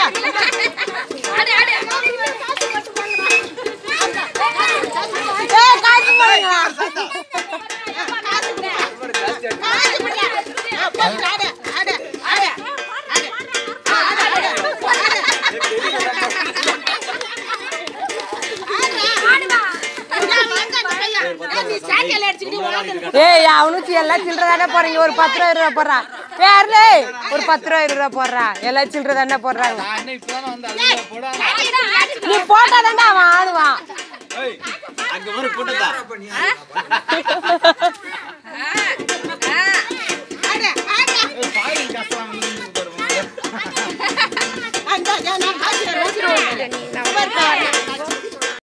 ஏய் காசு போடுங்க ஏய் அவனுக்கு எல்லாம் சில்லற தானே போறீங்க ஒரு பத்து ரூபா இருபது ரூபா போடுறான் பேர்ல ஒரு பத்து ரூபா இருபது ரூபா போடுறான் எல்லாம் சில்லற தானே போடுறாங்க அண்ணன் இப்பதான் வந்து அதுல போடாம நீ போட்டா தானே அவன் ஆடுவான் அங்க ஒரு கூட்டத்தா